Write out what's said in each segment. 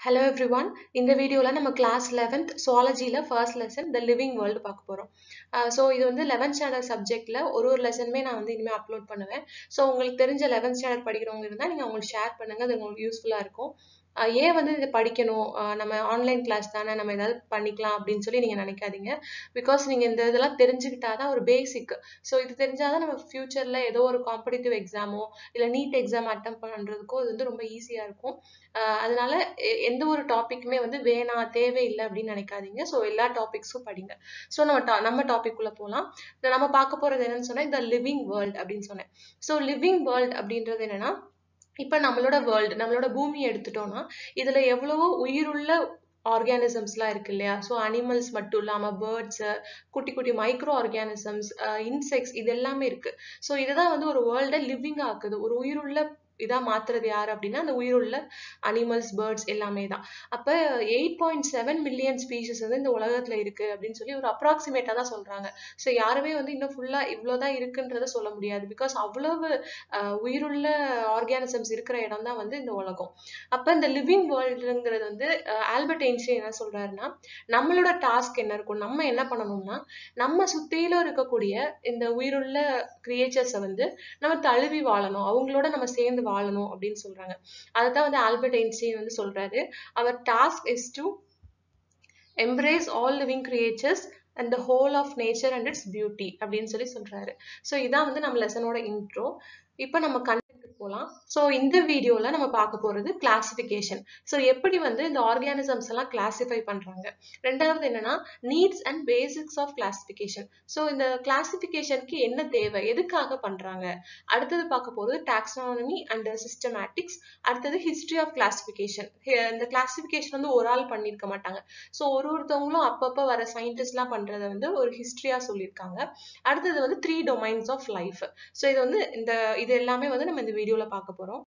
hello everyone இந்த வீடியோவில் நம்ம கிளாஸ் லெவன்த் சுவாலஜியில் first lesson the living world பார்க்க போகிறோம் ஸோ இது வந்து லெவன்த் ஸ்டாண்டர்ட் சப்ஜெக்டில் ஒரு ஒரு லெசனுமே நான் வந்து இனிமேல் அப்லோட் பண்ணுவேன் ஸோ உங்களுக்கு தெரிஞ்ச லெவன்த் ஸ்டாண்டர்ட் படிக்கிறவங்க இருந்தால் நீங்கள் அவங்களுக்கு ஷேர் பண்ணுங்கள் அது உங்களுக்கு யூஸ்ஃபுல்லாக இருக்கும் ஆஹ் ஏன் வந்து இதை படிக்கணும் ஆஹ் நம்ம ஆன்லைன் கிளாஸ் தானே நம்ம ஏதாவது பண்ணிக்கலாம் அப்படின்னு சொல்லி நீங்கள் நினைக்காதீங்க பிகாஸ் நீங்கள் இந்த இதெல்லாம் தெரிஞ்சுக்கிட்டா தான் ஒரு பேசிக் ஸோ இது தெரிஞ்சாதான் நம்ம ஃப்யூச்சரில் ஏதோ ஒரு காம்படிட்டிவ் எக்ஸாமோ இல்லை நீட் எக்ஸாம் அட்டம் பண்ணுறதுக்கோ இது வந்து ரொம்ப ஈஸியாக இருக்கும் ஆஹ் அதனால எ- எந்த ஒரு டாபிக்குமே வந்து வேணாம் தேவையில்லை அப்படின்னு நினைக்காதீங்க ஸோ எல்லா டாபிக்ஸும் படிங்க ஸோ நம்ம ta- நம்ம டாபிக் உள்ள போகலாம் நம்ம பார்க்க போறது என்னன்னு சொன்னா இந்த லிவிங் வேர்ல்ட் அப்படின்னு சொன்னேன் ஸோ லிவிங் வேர்ல்ட் அப்படின்றது என்னன்னா இப்ப நம்மளோட வேர்ல்டு நம்மளோட பூமி எடுத்துட்டோம்னா இதுல எவ்வளவோ உயிருள்ள ஆர்கானிசம்ஸ்லாம் இருக்கு இல்லையா ஸோ அனிமல்ஸ் மட்டும் இல்லாம பேர்ட்ஸ் குட்டி குட்டி மைக்ரோ ஆர்கானிசம்ஸ் இன்செக்ட்ஸ் இது எல்லாமே இருக்கு ஸோ இதுதான் வந்து ஒரு வேர்ல்டை லிவிங் ஆக்குது ஒரு உயிருள்ள இதா மாத்துறது யாரு அப்படின்னா அந்த உயிருள்ள அனிமல்ஸ் பேர்ட்ஸ் எல்லாமே தான் அப்ப eight point seven million species வந்து இந்த உலகத்துல இருக்கு அப்படின்னு சொல்லி ஒரு அப்ராக்சிமேட்டா தான் சொல்றாங்க ஸோ யாருமே வந்து இன்னும் ஃபுல்லா இவ்வளவுதான் இருக்குன்றத சொல்ல முடியாது பிகாஸ் அவ்வளவு அஹ், உயிருள்ள ஆர்கானிசம்ஸ் இருக்கிற இடம் தான் வந்து இந்த உலகம் அப்ப இந்த லிவிங் வேர்ல்டுங்கிறது வந்து அஹ், ஆல்பர்ட் ஐன்ஸ்டைன் என்ன சொல்றாருன்னா நம்மளோட டாஸ்க் என்ன இருக்கும் நம்ம என்ன பண்ணணும்னா நம்ம சுத்தியில இருக்கக்கூடிய இந்த உயிருள்ள கிரியேச்சர்ஸை வந்து நம்ம தழுவி வாழணும் அவங்களோட நம்ம சேர்ந்து வாழணும் அப்படின்னு சொல்றாங்க அதுதான் வந்து ஆல்பர்ட் ஐன்ஸ்டைன் வந்து சொல்றாரு our task is to embrace all living creatures and the whole of nature and its beauty அப்படின்னு சொல்லி சொல்றாரு ஸோ இதான் வந்து நம்ம லெசனோட இன்ட்ரோ இப்போ நம்ம கண்டென்ட் போகலாம் ஸோ இந்த வீடியோல நம்ம பார்க்க போறது கிளாசிஃபிகேஷன் ஸோ எப்படி வந்து இந்த ஆர்கானிசம்ஸ் எல்லாம் கிளாசிஃபை பண்றாங்க ரெண்டாவது என்னன்னா needs and basics of classification so இந்த கிளாசிஃபிகேஷனுக்கு என்ன தேவை எதுக்காக பண்றாங்க அடுத்தது பார்க்க போறது டாக்ஸானமி அண்ட் சிஸ்டமேட்டிக்ஸ் அடுத்தது ஹிஸ்டரி ஆஃப் கிளாசிஃபிகேஷன் இந்த கிளாசிஃபிகேஷன் வந்து ஒரு ஆள் பண்ணியிருக்க மாட்டாங்க ஸோ ஒரு ஒருத்தவங்களும் அப்பப்போ வர சயின்டிஸ்ட்லாம் பண்றதை வந்து ஒரு ஹிஸ்டரியா சொல்லியிருக்காங்க அடுத்தது வந்து three domains of life so இது வந்து இந்த இது எல்லாமே வந்து நம்ம இந்த வீடியோல பார்க்க போறோம்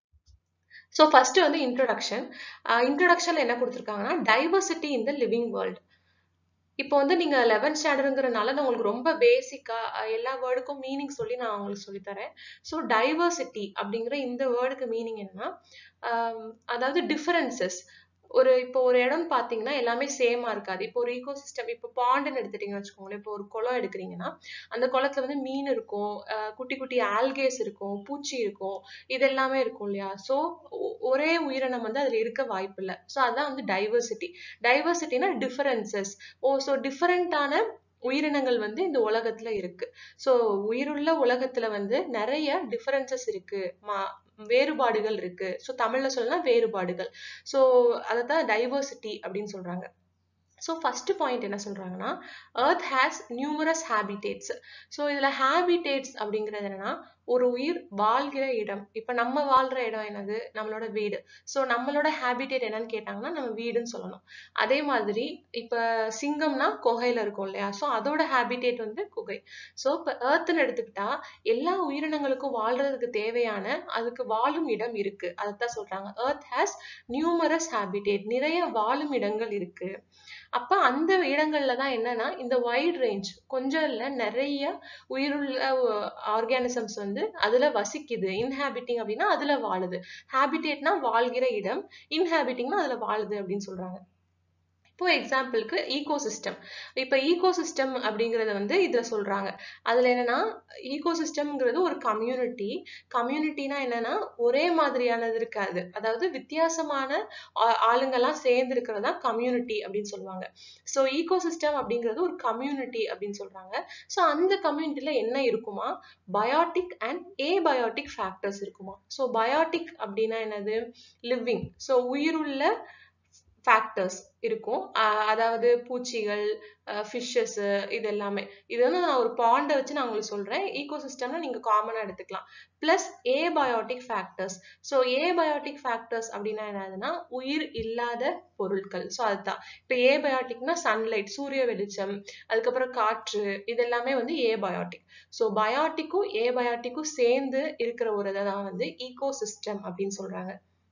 ஸோ ஃபர்ஸ்ட் வந்து இன்ட்ரோடக்ஷன் இன்ட்ரோடக்ஷன்ல என்ன கொடுத்துருக்காங்கன்னா diversity in the living world இப்போ வந்து நீங்க லெவன்த் ஸ்டாண்டர்டுங்கிறனால நான் உங்களுக்கு ரொம்ப பேசிக்கா எல்லா வேர்டுக்கும் மீனிங் சொல்லி நான் உங்களுக்கு சொல்லித் தரேன் ஸோ டைவர்சிட்டி அப்படிங்கிற இந்த வேர்டுக்கு மீனிங் என்னன்னா ஆம், அதாவது டிஃபரன்சஸ் ஒரு இப்போ ஒரு இடம் பார்த்தீங்கன்னா எல்லாமே சேமா இருக்காது இப்போ ஒரு ஈகோ சிஸ்டம் இப்போ பாண்டுன்னு எடுத்துட்டீங்கன்னு வச்சுக்கோங்களேன் இப்போ ஒரு குளம் எடுக்கிறீங்கன்னா அந்த குளத்துல வந்து மீன் இருக்கும் அஹ் குட்டி குட்டி ஆல்கேஸ் இருக்கும் பூச்சி இருக்கும் இது எல்லாமே இருக்கும் இல்லையா ஸோ ஒரே உயிரினம் வந்து அதுல இருக்க வாய்ப்பு இல்லை ஸோ அதான் வந்து டைவர்சிட்டி டைவர்சிட்டினா டிஃபரன்சஸ் ஓ ஸோ டிஃபரெண்டான உயிரினங்கள் வந்து இந்த உலகத்துல இருக்கு ஸோ உயிருள்ள உலகத்துல வந்து நிறைய டிஃபரன்சஸ் இருக்கு மா வேறுபாடுகள் இருக்கு ஸோ தமிழ்ல சொல்லலாம் வேறுபாடுகள் ஸோ அதை தான் டைவர்சிட்டி அப்படின்னு சொல்றாங்க ஸோ ஃபர்ஸ்ட் பாயிண்ட் என்ன சொல்றாங்கன்னா earth has numerous habitats so இதுல ஹேபிடேட்ஸ் அப்படிங்கிறது என்னன்னா ஒரு உயிர் வாழ்கிற இடம் இப்ப நம்ம வாழ்ற இடம் என்னது நம்மளோட வீடு ஸோ நம்மளோட ஹேபிடேட் என்னன்னு கேட்டாங்கன்னா நம்ம வீடுன்னு சொல்லணும் அதே மாதிரி இப்ப சிங்கம்னா குகையில இருக்கும் இல்லையா ஸோ அதோட ஹேபிடேட் வந்து குகை ஸோ இப்ப எர்த்னு எடுத்துக்கிட்டா எல்லா உயிரினங்களுக்கும் வாழ்றதுக்கு தேவையான அதுக்கு வாழும் இடம் இருக்கு அதைத்தான் சொல்றாங்க எர்த் ஹேஸ் நியூமரஸ் ஹேபிடேட் நிறைய வாழும் இடங்கள் இருக்கு அப்ப அந்த இடங்கள்ல தான் என்னன்னா இந்த வைட் ரேஞ்ச் கொஞ்சம் இல்ல நிறைய உயிருள்ள ஆர்கானிசம்ஸ் வந்து அதுல வசிக்குது இன்ஹாபிட்டிங் அப்படின்னா அதுல வாழுது ஹேபிடேட்னா வாழ்கிற இடம் இன்ஹாபிட்டிங்னா அதுல வாழுது அப்படின்னு சொல்றாங்க இப்போ எக்ஸாம்பிளுக்கு ஈகோசிஸ்டம் இப்போ ஈகோசிஸ்டம் அப்படிங்கறத வந்து இதுல சொல்றாங்க அதுல என்னன்னா ஈகோசிஸ்டம்ங்கிறது ஒரு கம்யூனிட்டி கம்யூனிட்டினா என்னன்னா ஒரே மாதிரியானது இருக்காது அதாவது வித்தியாசமான ஆ- ஆளுங்கெல்லாம் சேர்ந்து இருக்கிறதா கம்யூனிட்டி அப்படின்னு சொல்லுவாங்க ஸோ ஈகோசிஸ்டம் அப்படிங்கிறது ஒரு கம்யூனிட்டி அப்படின்னு சொல்றாங்க ஸோ அந்த கம்யூனிட்டில என்ன இருக்குமா பயோட்டிக் அண்ட் ஏபயோட்டிக் ஃபேக்டர்ஸ் இருக்குமா ஸோ பயோட்டிக் அப்படின்னா என்னது லிவிங் ஸோ உயிருள்ள ஃபேக்டர்ஸ் இருக்கும் அஹ் அதாவது பூச்சிகள் ஃபிஷ்ஷஸ் இது எல்லாமே இது வந்து நான் ஒரு பாண்டை வச்சு நான் உங்களுக்கு சொல்றேன் ஈகோசிஸ்டம்னா நீங்க காமனா எடுத்துக்கலாம் plus abiotic factors so abiotic factors அப்படின்னா என்னதுன்னா உயிர் இல்லாத பொருட்கள் ஸோ அதுதான் இப்போ ஏபயோட்டிக்னா சன்லைட் சூரிய வெளிச்சம் அதுக்கப்புறம் காற்று இது எல்லாமே வந்து ஏபயோட்டிக் ஸோ பயோட்டிக்கும் ஏபயோட்டிக்கும் சேர்ந்து இருக்கிற ஒரு இதை தான் வந்து ஈகோசிஸ்டம் அப்படின்னு சொல்றாங்க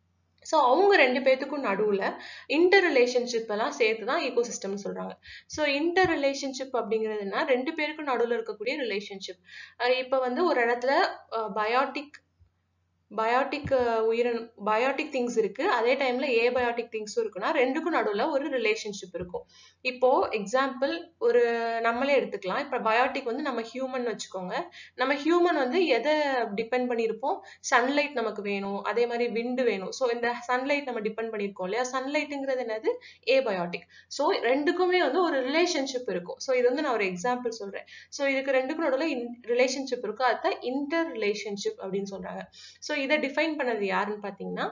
ஸோ அவங்க ரெண்டு பேத்துக்கும் நடுவுல இன்டர் ரிலேஷன்ஷிப் எல்லாம் சேர்த்து தான் ஈகோசிஸ்டம்னு சொல்றாங்க ஸோ இன்டர் ரிலேஷன்ஷிப் அப்படிங்கிறதுனா ரெண்டு பேருக்கும் நடுவுல இருக்கக்கூடிய ரிலேஷன்ஷிப் இப்போ வந்து ஒரு இடத்துல பயோட்டிக் பயோட்டிக் உயிரின பயோட்டிக் திங்ஸ் இருக்கு அதே டைம்ல ஏபயோட்டிக் திங்ஸும் இருக்குன்னா ரெண்டுக்கும் நடுவுல ஒரு ரிலேஷன்ஷிப் இருக்கும் இப்போ எக்ஸாம்பிள் ஒரு நம்மளே எடுத்துக்கலாம் இப்ப பயோட்டிக் வந்து நம்ம ஹியூமன் வச்சுக்கோங்க நம்ம ஹியூமன் வந்து எதை டிபெண்ட் பண்ணியிருப்போம் சன்லைட் நமக்கு வேணும் அதே மாதிரி விண்டு வேணும் ஸோ இந்த சன்லைட் நம்ம டிபெண்ட் பண்ணியிருக்கோம் இல்லையா சன்லைட்டுங்கிறது என்னது ஏபயோட்டிக் ஸோ ரெண்டுக்குமே வந்து ஒரு ரிலேஷன்ஷிப் இருக்கும் ஸோ இது வந்து நான் ஒரு எக்ஸாம்பிள் சொல்றேன் ஸோ இதுக்கு ரெண்டுக்கும் நடுவில் ரிலேஷன்ஷிப் இருக்கும் அதுதான் இன்டர் ரிலேஷன்ஷிப் அப்படின்னு சொல்றாங்க ஸோ இதை டிஃபைன் பண்ணது யாருன்னு பார்த்தீங்கன்னா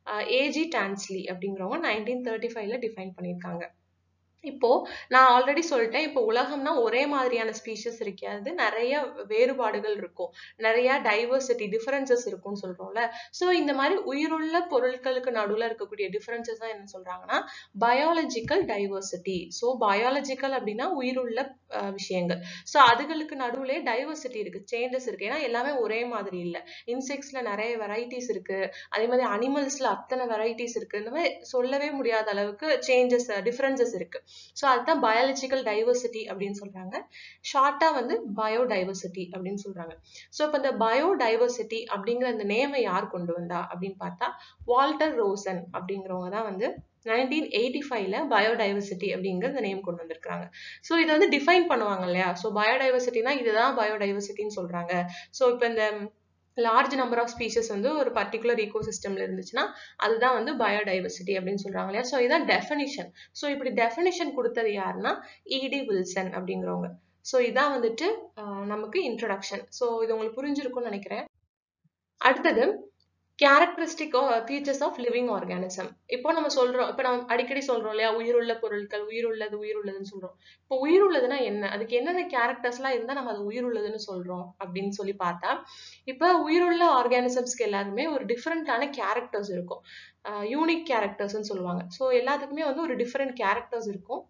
ஏஜி டான்ஸ்லி அப்படிங்கிறவங்க நைன்டீன் தேர்ட்டி ஃபைவ்ல டிஃபைன் பண்ணியிருக்காங்க இப்போ நான் ஆல்ரெடி சொல்லிட்டேன் இப்போ உலகம்னா ஒரே மாதிரியான ஸ்பீஷஸ் இருக்காது நிறைய வேறுபாடுகள் இருக்கும் நிறைய டைவர்சிட்டி டிஃபரன்சஸ் இருக்கும்னு சொல்றோம்ல ஸோ இந்த மாதிரி உயிருள்ள பொருட்களுக்கு நடுவில் இருக்கக்கூடிய டிஃபரன்சஸ் தான் என்ன சொல்றாங்கன்னா பயாலஜிக்கல் டைவர்சிட்டி ஸோ பயாலஜிக்கல் அப்படின்னா உயிருள்ள விஷயங்கள் ஸோ அதுகளுக்கு நடுவுலே டைவர்சிட்டி இருக்கு சேஞ்சஸ் இருக்கு ஏன்னா எல்லாமே ஒரே மாதிரி இல்லை இன்செக்ட்ஸ்ல நிறைய வெரைட்டிஸ் இருக்கு அதே மாதிரி அனிமல்ஸ்ல அத்தனை வெரைட்டிஸ் இருக்கு இந்த மாதிரி சொல்லவே முடியாத அளவுக்கு சேஞ்சஸ் டிஃபரன்சஸ் இருக்கு ஸோ அதுதான் பயாலஜிக்கல் டைவர்சிட்டி அப்படின்னு சொல்றாங்க ஷார்ட்டா வந்து பயோடைவர்சிட்டி அப்படின்னு சொல்றாங்க ஸோ இப்போ இந்த பயோடைவர்சிட்டி அப்படிங்கிற அந்த நேமை யார் கொண்டு வந்தா அப்படின்னு பார்த்தா வால்டர் ரோசன் அப்படிங்கிறவங்க தான் வந்து நைன்டீன் எயிட்டி ஃபைவ்ல பயோடைவர்சிட்டி அப்படிங்கிற இந்த நேம் கொண்டு வந்திருக்காங்க ஸோ இதை வந்து டிஃபைன் பண்ணுவாங்க இல்லையா ஸோ பயோடைவர்சிட்டினா இதுதான் பயோடைவர்சிட்டின்னு சொல்றாங்க ஸோ இப்போ இந்த லார்ஜ் நம்பர் ஆஃப் ஸ்பீஷஸ் வந்து ஒரு பர்டிகுலர் ஈகோ சிஸ்டம்ல இருந்துச்சுன்னா அதுதான் வந்து பயோடைவர்சிட்டி அப்படின்னு சொல்றாங்க இல்லையா ஸோ இதான் டெஃபினிஷன் ஸோ இப்படி டெஃபினிஷன் கொடுத்தது யாருன்னா இடி வில்சன் அப்படிங்கிறவங்க ஸோ இதான் வந்துட்டு நமக்கு இன்ட்ரடக்ஷன் ஸோ இது உங்களுக்கு புரிஞ்சிருக்கும்னு நினைக்கிறேன் அடுத்தது characteristic features of living organism இப்போ நம்ம சொல்றோம் இப்போ நம்ம அடிக்கடி சொல்றோம் இல்லையா உயிருள்ள பொருட்கள் உயிருள்ளது உயிருள்ளதுன்னு சொல்றோம் இப்போ உயிருள்ளதுன்னா என்ன அதுக்கு என்னென்ன கேரக்டர்ஸ்லாம் இருந்தா நம்ம அது உயிருள்ளதுன்னு சொல்றோம் அப்படின்னு சொல்லி பார்த்தா இப்போ உயிருள்ள ஆர்கானிசம்ஸ்க்கு எல்லாருமே ஒரு டிஃப்ரெண்டான கேரக்டர்ஸ் இருக்கும் யூனிக் கேரக்டர்ஸ்னு சொல்லுவாங்க ஸோ எல்லாத்துக்குமே வந்து ஒரு டிஃப்ரெண்ட் கேரக்டர்ஸ் இருக்கும்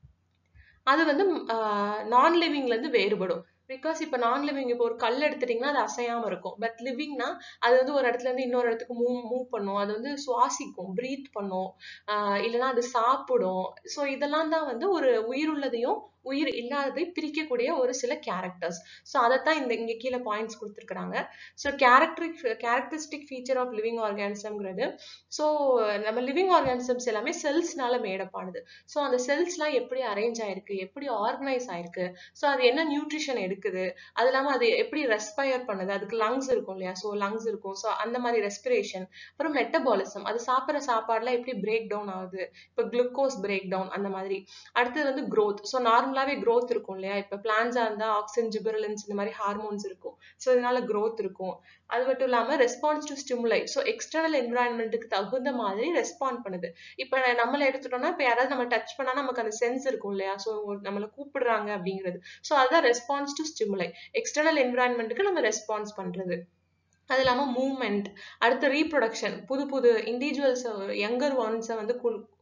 அது வந்து நான் லிவிங்ல இருந்து வேறுபடும் பிகாஸ் இப்போ நான் லிவிங் இப்போ ஒரு கல் எடுத்துட்டீங்கன்னா அது அசையாம இருக்கும் பட் லிவிங்னா அது வந்து ஒரு இடத்துல இருந்து இன்னொரு இடத்துக்கு மூவ் மூவ் பண்ணும் அது வந்து சுவாசிக்கும் ப்ரீத் பண்ணும் ஆஹ் இல்லைன்னா அது சாப்பிடும் ஸோ இதெல்லாம் தான் வந்து ஒரு உயிருள்ளதையும் உயிர் இல்லாததை பிரிக்கக்கூடிய ஒரு சில கேரக்டர்ஸ் ஸோ அதைத்தான் இந்த இங்க கீழே பாயிண்ட்ஸ் கொடுத்துருக்குறாங்க ஸோ கேரக்டரிக் கேரக்டரிஸ்டிக் ஃபீச்சர் ஆஃப் லிவிங் ஆர்கானிசம்ங்கிறது ஸோ நம்ம லிவிங் ஆர்கானிசம்ஸ் எல்லாமே செல்ஸ்னால மேடப்பானது ஸோ அந்த செல்ஸ்லாம் எப்படி அரேஞ்ச் ஆயிருக்கு எப்படி ஆர்கனைஸ் ஆயிருக்கு ஸோ அது என்ன நியூட்ரிஷன் எடுக்குது அது இல்லாமல் அது எப்படி ரெஸ்பயர் பண்ணுது அதுக்கு லங்ஸ் இருக்கும் இல்லையா ஸோ லங்ஸ் இருக்கும் ஸோ அந்த மாதிரி ரெஸ்பிரேஷன் அப்புறம் மெட்டபாலிசம் அது சாப்பிட்ற சாப்பாடுலாம் எப்படி பிரேக் டவுன் ஆகுது இப்போ குளுக்கோஸ் பிரேக் டவுன் அந்த மாதிரி அடுத்தது வந்து க்ரோத் ஸோ நார்மலாகவே க்ரோத் இருக்கும் இல்லையா இப்போ பிளான்ஸாக இருந்தால் ஆக்சிஜன் ஜிபரலன்ஸ் இந்த மாதிரி ஹார்மோன்ஸ் இருக்கும் ஸோ இதனால க்ரோத் இருக்கும் அது மட்டும் இல்லாமல் response to stimuli so external என்விரான்மெண்ட்டுக்கு தகுந்த மாதிரி ரெஸ்பாண்ட் பண்ணுது இப்போ நம்மளை எடுத்துட்டோம்னா இப்போ யாராவது நம்ம டச் பண்ணா நமக்கு அந்த சென்ஸ் இருக்கும் இல்லையா ஸோ நம்மளை கூப்பிடுறாங்க அப்படிங்கிறது ஸோ அதுதான் ரெஸ்பான்ஸ் டு ஸ்டிமுலை எக்ஸ்டர்னல் என்விரான்மெண்ட்டுக்கு நம்ம ரெஸ்பான்ஸ் பண்றது அது இல்லாமல் மூமெண்ட் அடுத்து ரீப்ரொடக்ஷன் புது புது இண்டிவிஜுவல்ஸ் யங்கர் ஒன்ஸை வந்து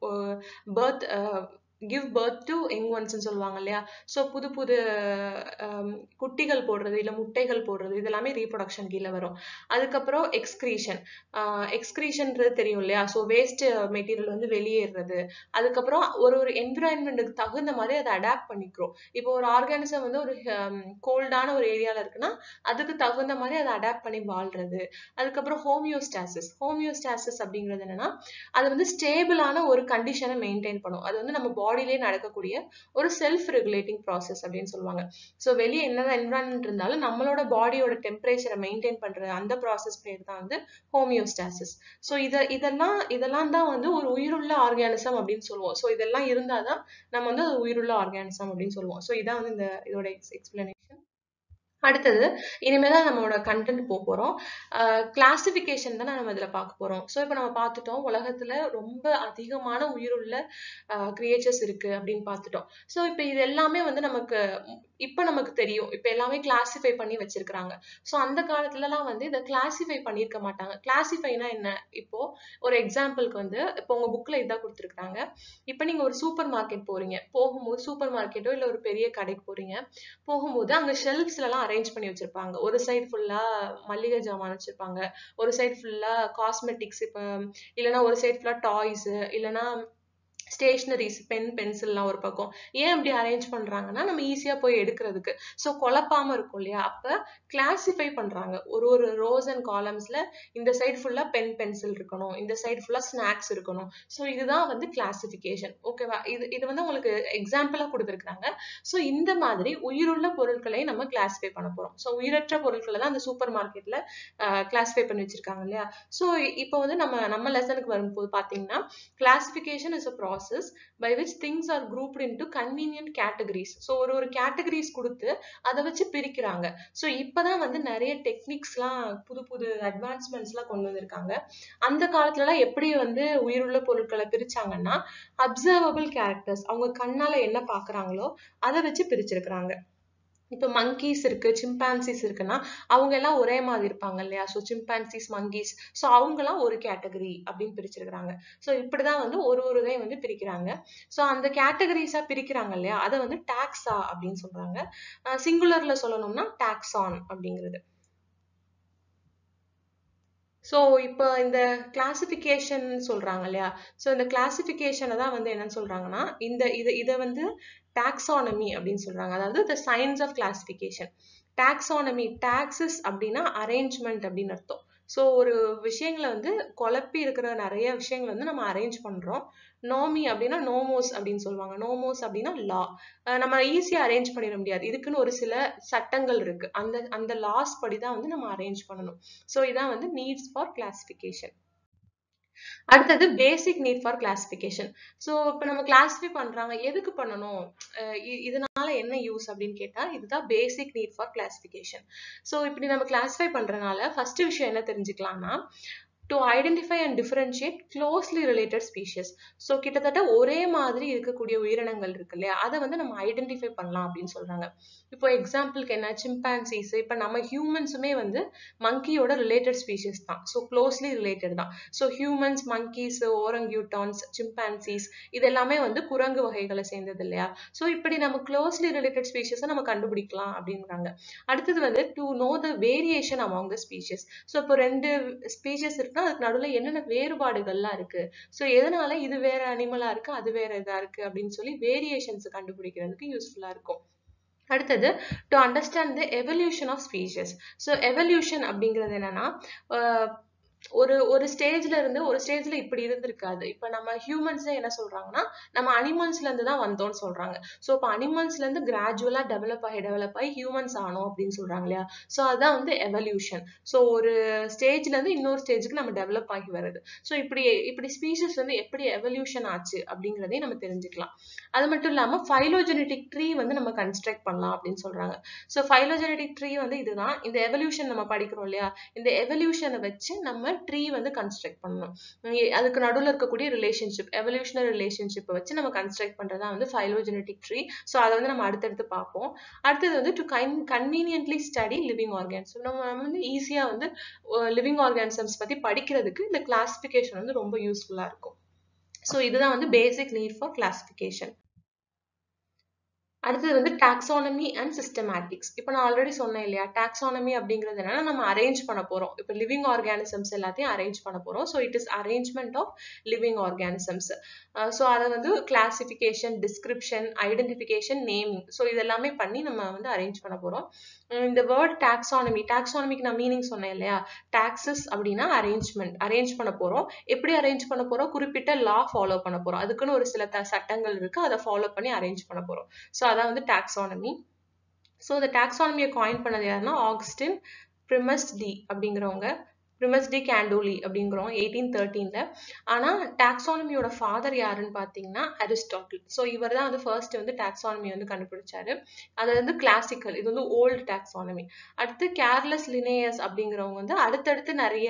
birth give birth to young ஒன்ஸ்ன்னு சொல்லுவாங்க இல்லையா ஸோ புது புது குட்டிகள் போடுறது இல்லை முட்டைகள் போடுறது இதெல்லாமே ரீப்ரொடக்ஷன் கீழே வரும் அதுக்கப்புறம் எக்ஸ்கிரீஷன் எக்ஸ்கிரீஷன்றது தெரியும் இல்லையா ஸோ வேஸ்ட் மெட்டீரியல் வந்து வெளியேறது அதுக்கப்புறம் ஒரு ஒரு என்விரான்மெண்ட்டுக்கு தகுந்த மாதிரி அதை அடாப்ட் பண்ணிக்கிறோம் இப்போ ஒரு ஆர்கானிசம் வந்து ஒரு கோல்டான ஒரு ஏரியாவில் இருக்குன்னா அதுக்கு தகுந்த மாதிரி அதை அடாப்ட் பண்ணி வாழ்றது அதுக்கப்புறம் ஹோமியோஸ்டாசிஸ் ஹோமியோஸ்டாசிஸ் அப்படிங்கிறது என்னன்னா அது வந்து ஸ்டேபிளான ஒரு கண்டிஷனை மெயின்டைன் பண்ணும் அது வந்து நம்ம பாடியிலே நடக்கக்கூடிய ஒரு செல்ஃப் ரெகுலேட்டிங் ப்ராசஸ் அப்படின்னு சொல்லுவாங்க ஸோ வெளியே என்னதான் என்விரான்மெண்ட் இருந்தாலும் நம்மளோட பாடியோட டெம்பரேச்சரை மெயின்டைன் பண்ற அந்த ப்ராசஸ் பேர் தான் வந்து ஹோமியோஸ்டாசிஸ் ஸோ இதை இதெல்லாம் இதெல்லாம் தான் வந்து ஒரு உயிருள்ள ஆர்கானிசம் அப்படின்னு சொல்லுவோம் ஸோ இதெல்லாம் இருந்தாதான் நம்ம வந்து அது உயிருள்ள ஆர்கானிசம் அப்படின்னு சொல்லுவோம் ஸோ இதான் வந்து இந்த இதோட எக்ஸ்பிளனேஷன் அடுத்தது இனிமேல் தான் நம்மளோட கண்டென்ட் போக போகிறோம் கிளாசிஃபிகேஷன் தான் நம்ம இதில் பார்க்க போகிறோம் ஸோ இப்போ நம்ம பார்த்துட்டோம் உலகத்தில் ரொம்ப அதிகமான உயிருள்ள கிரியேச்சர்ஸ் இருக்கு அப்படின்னு பார்த்துட்டோம் ஸோ இப்போ இது எல்லாமே வந்து நமக்கு இப்போ நமக்கு தெரியும் இப்போ எல்லாமே கிளாசிஃபை பண்ணி வச்சிருக்கிறாங்க ஸோ அந்த காலத்துலலாம் வந்து இதை கிளாசிஃபை பண்ணியிருக்க மாட்டாங்க கிளாசிஃபைனா என்ன இப்போ ஒரு எக்ஸாம்பிளுக்கு வந்து இப்போ உங்க புக்ல இதான் கொடுத்துருக்காங்க இப்போ நீங்க ஒரு சூப்பர் மார்க்கெட் போறீங்க போகும்போது சூப்பர் மார்க்கெட்டோ இல்லை ஒரு பெரிய கடைக்கு போறீங்க போகும்போது அங்க ஷெல்ஃப்ஸ்லாம் அரேஞ்ச் பண்ணி வச்சிருப்பாங்க ஒரு சைடு ஃபுல்லா மல்லிகை ஜாமான் வச்சிருப்பாங்க ஒரு சைடு ஃபுல்லா காஸ்மெட்டிக்ஸ் இப்போ இல்லைன்னா ஒரு சைடு ஃபுல்லா டாய்ஸ் இல்லைன்னா ஸ்டேஷ்னரிஸ் பென் பென்சில்லாம் ஒரு பக்கம் ஏன் அப்படி அரேஞ்ச் பண்றாங்கன்னா நம்ம ஈஸியா போய் எடுக்கிறதுக்கு ஸோ குழப்பாம இருக்கும் இல்லையா அப்ப கிளாசிஃபை பண்றாங்க ஒரு ஒரு ரோஸ் அண்ட் காலம்ஸ்ல இந்த சைடு ஃபுல்லா பென் பென்சில் இருக்கணும் இந்த சைடு ஃபுல்லா ஸ்நாக்ஸ் இருக்கணும் ஸோ இதுதான் வந்து கிளாசிஃபிகேஷன் ஓகேவா இது இது வந்து உங்களுக்கு எக்ஸாம்பிளா கொடுத்துருக்காங்க ஸோ இந்த மாதிரி உயிருள்ள பொருட்களை நம்ம கிளாசிஃபை பண்ண போறோம் ஸோ உயிரற்ற பொருட்களை தான் அந்த சூப்பர் மார்க்கெட்ல கிளாசிஃபை பண்ணி வச்சிருக்காங்க இல்லையா ஸோ இப்போ வந்து நம்ம நம்ம லெசனுக்கு வரும்போது பாத்தீங்கன்னா classification is a process by which things are grouped into convenient categories so ஒரு ஒரு கேட்டகரிஸ் கொடுத்து அதை வச்சு பிரிக்கிறாங்க ஸோ இப்பதான் வந்து நிறைய டெக்னிக்ஸ்லாம் புது புது அட்வான்ஸ்மெண்ட்ஸ்லாம் கொண்டு வந்திருக்காங்க அந்த காலத்துலலாம் எப்படி வந்து உயிருள்ள பொருட்களை பிரிச்சாங்கன்னா அப்சர்வபிள் கேரக்டர்ஸ் அவங்க கண்ணால என்ன பாக்குறாங்களோ அதை வச்சு பிரிச்சிருக்கிறாங்க இப்போ மங்கீஸ் இருக்கு சிம்பான்சிஸ் இருக்குன்னா அவங்க எல்லாம் ஒரே மாதிரி இருப்பாங்க இல்லையா ஸோ சிம்பான்சிஸ் மங்கீஸ் ஸோ அவங்கலாம் ஒரு கேட்டகரி அப்படின்னு பிரிச்சிருக்கிறாங்க ஸோ இப்படிதான் வந்து ஒரு ஒரு இதை வந்து பிரிக்கிறாங்க ஸோ அந்த கேட்டகரிஸா பிரிக்கிறாங்க இல்லையா அதை வந்து டாக்ஸா அப்படின்னு சொல்றாங்க சிங்குலர்ல சொல்லணும்னா டாக்ஸான் அப்படிங்கிறது ஸோ இப்போ இந்த கிளாசிஃபிகேஷன் சொல்றாங்க இல்லையா ஸோ இந்த கிளாசிஃபிகேஷனை தான் வந்து என்னன்னு சொல்றாங்கன்னா இந்த இது இதை வந்து டாக்ஸானமி அப்படின்னு சொல்றாங்க அதாவது the science of classification taxonomy taxis அப்படின்னா அரேஞ்ச்மெண்ட் அப்படின்னு அர்த்தம் ஸோ ஒரு விஷயங்களை வந்து குழப்பி இருக்கிற நிறைய விஷயங்களை வந்து நம்ம அரேஞ்ச் பண்றோம் நோமி அப்படின்னா நோமோஸ் அப்படின்னு சொல்லுவாங்க நோமோஸ் அப்படின்னா லா நம்ம ஈஸியா அரேஞ்ச் பண்ணிட முடியாது இதுக்குன்னு ஒரு சில சட்டங்கள் இருக்கு அந்த அந்த லாஸ் படி தான் வந்து நம்ம அரேஞ்ச் பண்ணணும் ஸோ இதான் வந்து நீட்ஸ் ஃபார் கிளாசிஃபிகேஷன் அடுத்தது basic need for classification so இப்போ நம்ம கிளாஸிஃபை பண்றாங்க எதுக்கு பண்ணணும் இதனால என்ன யூஸ் அப்படின்னு கேட்டா இதுதான் basic need for classification so இப்படி நம்ம கிளாஸிஃபை பண்றதுனால ஃபர்ஸ்ட் விஷயம் என்ன தெரிஞ்சுக்கலாம்னா to identify and differentiate closely related species so கிட்டத்தட்ட ஒரே மாதிரி இருக்கக்கூடிய உயிரினங்கள் இருக்கு இல்லையா அதை வந்து நம்ம ஐடென்டிஃபை பண்ணலாம் அப்படின்னு சொல்றாங்க இப்போ எக்ஸாம்பிளுக்கு என்ன சிம்பான்சிஸ் இப்போ நம்ம ஹியூமன்ஸுமே வந்து மங்கியோட ரிலேட்டட் ஸ்பீஷிஸ் தான் ஸோ க்ளோஸ்லி ரிலேட்டட் தான் so humans monkeys orangutans chimpanzees இது எல்லாமே வந்து குரங்கு வகைகளை சேர்ந்தது இல்லையா ஸோ இப்படி நம்ம க்ளோஸ்லி ரிலேட்டட் ஸ்பீஷஸை நம்ம கண்டுபிடிக்கலாம் அப்படிங்கிறாங்க அடுத்தது வந்து to know the variation among the species so இப்போ ரெண்டு ஸ்பீஷஸ் இருக்குன்னா அதுக்கு நடுவில் என்னென்ன வேறுபாடுகள்லாம் இருக்கு ஸோ எதனால இது வேற அனிமலா இருக்கு அது வேற இதா இருக்கு அப்படின்னு சொல்லி வேரியேஷன்ஸ் கண்டுபிடிக்கிறதுக்கு யூஸ்ஃபுல்லா இருக்கும் அடுத்தது to understand the evolution of species so evolution அப்படிங்கிறது என்னன்னா ஒரு ஒரு ஸ்டேஜ்ல இருந்து ஒரு ஸ்டேஜ்ல இப்படி இருந்திருக்காது இப்ப நம்ம ஹியூமன்ஸ் என்ன சொல்றாங்கன்னா நம்ம அனிமல்ஸ்ல இருந்து தான் வந்தோம்னு சொல்றாங்க சோ இப்ப அனிமல்ஸ்ல இருந்து கிராஜுவலா டெவலப் ஆகி டெவலப் ஆகி ஹியூமன்ஸ் ஆனோம் அப்படின்னு சொல்றாங்க இல்லையா சோ அதான் வந்து எவல்யூஷன் சோ ஒரு ஸ்டேஜ்ல இருந்து இன்னொரு ஸ்டேஜுக்கு நம்ம டெவலப் ஆகி வருது சோ இப்படி இப்படி ஸ்பீஷஸ் வந்து எப்படி எவல்யூஷன் ஆச்சு அப்படிங்கிறதையும் நம்ம தெரிஞ்சுக்கலாம் அது மட்டும் இல்லாம ஃபைலோஜெனடிக் ட்ரீ வந்து நம்ம கன்ஸ்ட்ரக்ட் பண்ணலாம் அப்படின்னு சொல்றாங்க சோ ஃபைலோஜெனடிக் ட்ரீ வந்து இதுதான் இந்த எவல்யூஷன் நம்ம படிக்கிறோம் இல்லையா இந்த எவல்யூஷனை வச்சு நம்ம ட்ரீ வந்து கன்ஸ்ட்ரக்ட் பண்ணணும் அதுக்கு நடுவில் இருக்கக்கூடிய ரிலேஷன்ஷிப் எவல்யூஷனரி ரிலேஷன்ஷிப்பை வச்சு நம்ம கன்ஸ்ட்ரக்ட் பண்றதா வந்து ஃபைலோஜெனடிக் ட்ரீ ஸோ அதை வந்து நம்ம அடுத்தடுத்து பார்ப்போம் அடுத்தது வந்து டு கன் கன்வீனியன்ட்லி ஸ்டடி லிவிங் ஆர்கான்ஸ் நம்ம வந்து ஈஸியா வந்து லிவிங் ஆர்கானிசம்ஸ் பத்தி படிக்கிறதுக்கு இந்த கிளாசிபிகேஷன் வந்து ரொம்ப யூஸ்ஃபுல்லா இருக்கும் ஸோ இதுதான் வந்து பேசிக் நீட் ஃபார் கிளாசிபிகேஷன் அடுத்தது வந்து டாக்ஸானமி அண்ட் சிஸ்டமேட்டிக்ஸ் இப்போ நான் ஆல்ரெடி சொன்னேன் இல்லையா டாக்ஸானமி அப்படிங்கிறது என்னன்னா நம்ம அரேஞ்ச் பண்ண போறோம் இப்போ லிவிங் ஆர்கானிசம்ஸ் எல்லாத்தையும் அரேஞ்ச் பண்ண போறோம் so it is arrangement of living organisms so அதை வந்து classification description identification naming so இதெல்லாமே பண்ணி நம்ம வந்து அரேஞ்ச் பண்ண போறோம் இந்த வேர்ட் டாக்ஸானமி டாக்ஸானமிக்கு நான் மீனிங் சொன்னேன் இல்லையா டாக்ஸஸ் அப்படின்னா அரேஞ்ச்மெண்ட் அரேஞ்ச் பண்ண போறோம் எப்படி அரேஞ்ச் பண்ண போறோம் குறிப்பிட்ட லா ஃபாலோ பண்ண போறோம் அதுக்குன்னு ஒரு சில சட்டங்கள் இருக்கு அதை ஃபாலோ பண்ணி அரேஞ்ச் பண்ண போறோம் ஸோ அதான் வந்து டாக்ஸானமி ஸோ இந்த டாக்ஸானமியை காயின் பண்ணது யாருன்னா ஆக்ஸ்டின் பிரிமஸ் டி அப்படிங்கிறவங்க பிரிமஸ் டி கேண்டோலி அப்படிங்கிறோம் எயிட்டீன் தேர்ட்டீன்ல ஆனா டாக்ஸானமியோட ஃபாதர் யாருன்னு பாத்தீங்கன்னா அரிஸ்டாட்டில் ஸோ இவர் தான் வந்து ஃபர்ஸ்ட் வந்து டாக்ஸானமி வந்து கண்டுபிடிச்சாரு அது வந்து கிளாசிக்கல் இது வந்து ஓல்டு டாக்ஸானமி அடுத்து கேர்லஸ் லினேயஸ் அப்படிங்கிறவங்க வந்து அடுத்தடுத்து நிறைய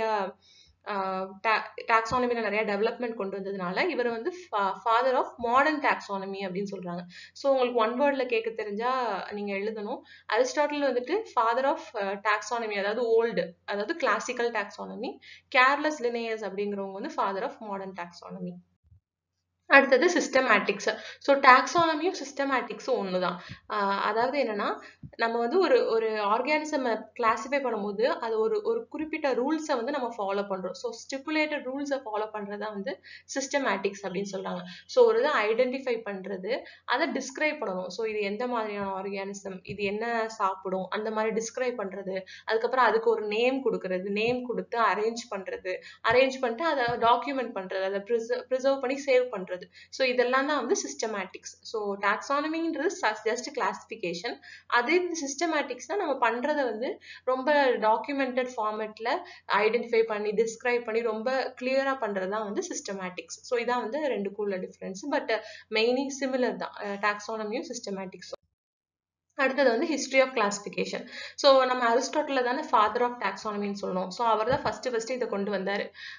டாக்ஸானமில நிறைய டெவலப்மெண்ட் கொண்டு வந்ததுனால இவர் வந்து ஃபாதர் ஆஃப் மாடர்ன் டாக்ஸானமி அப்படின்னு சொல்றாங்க ஸோ உங்களுக்கு ஒன் வேர்ட்ல கேட்க தெரிஞ்சா நீங்க எழுதணும் அரிஸ்டாட்டில் வந்துட்டு ஃபாதர் ஆஃப் டாக்ஸானமி அதாவது ஓல்டு அதாவது கிளாசிக்கல் டாக்ஸானமி கேர்லஸ் லினேயஸ் அப்படிங்கிறவங்க வந்து ஃபாதர் ஆஃப் மாடர்ன் டாக்ஸானமி அடுத்தது சிஸ்டமேட்டிக்ஸ் ஸோ டாக்ஸானமியும் சிஸ்டமேட்டிக்ஸும் ஒன்று தான் அதாவது என்னன்னா நம்ம வந்து ஒரு ஒரு ஆர்கானிசம் கிளாஸிஃபை பண்ணும்போது அது ஒரு ஒரு குறிப்பிட்ட ரூல்ஸை வந்து நம்ம ஃபாலோ பண்ணுறோம் ஸோ ஸ்டிப்புலேட்டட் ரூல்ஸை ஃபாலோ பண்ணுறதா வந்து சிஸ்டமேட்டிக்ஸ் அப்படின்னு சொல்கிறாங்க ஸோ ஒரு இதை ஐடென்டிஃபை பண்ணுறது அதை டிஸ்கிரைப் பண்ணணும் ஸோ இது எந்த மாதிரியான ஆர்கானிசம் இது என்ன சாப்பிடும் அந்த மாதிரி டிஸ்கிரைப் பண்ணுறது அதுக்கப்புறம் அதுக்கு ஒரு நேம் கொடுக்கறது நேம் கொடுத்து அரேஞ்ச் பண்ணுறது அரேஞ்ச் பண்ணிட்டு அதை டாக்குமெண்ட் பண்ணுறது அதை ப்ரிசர்வ் ப்ரிசர்வ் பண்ணி சேவ் பண்ணுறது ஸோ இதெல்லாம் தான் வந்து சிஸ்டமேட்டிக்ஸ் ஸோ டாக்ஸானமின்றது ஜஸ்ட் கிளாசிஃபிகேஷன் அதே இந்த சிஸ்டமேட்டிக்ஸ் தான் நம்ம பண்ணுறத வந்து ரொம்ப டாக்குமெண்டட் ஃபார்மேட்டில் ஐடென்டிஃபை பண்ணி டிஸ்கிரைப் பண்ணி ரொம்ப கிளியராக பண்ணுறது தான் வந்து சிஸ்டமேட்டிக்ஸ் ஸோ இதான் வந்து ரெண்டுக்குள்ள டிஃப்ரென்ஸ் பட் மெயினி சிமிலர் தான் டாக்ஸானமியும் சிஸ்டமேட்டிக்ஸும் அடுத்தது வந்து ஹிஸ்ட்ரி ஆஃப் கிளாசிஃபிகேஷன் ஸோ நம்ம அரிஸ்டாட்டில் தானே ஃபாதர் ஆஃப் டாக்ஸானமின்னு சொல்லணும் ஸோ அவர் தான் ஃபர்ஸ்ட் ஃபர்ஸ்ட் இதை கொண்டு வந்தார்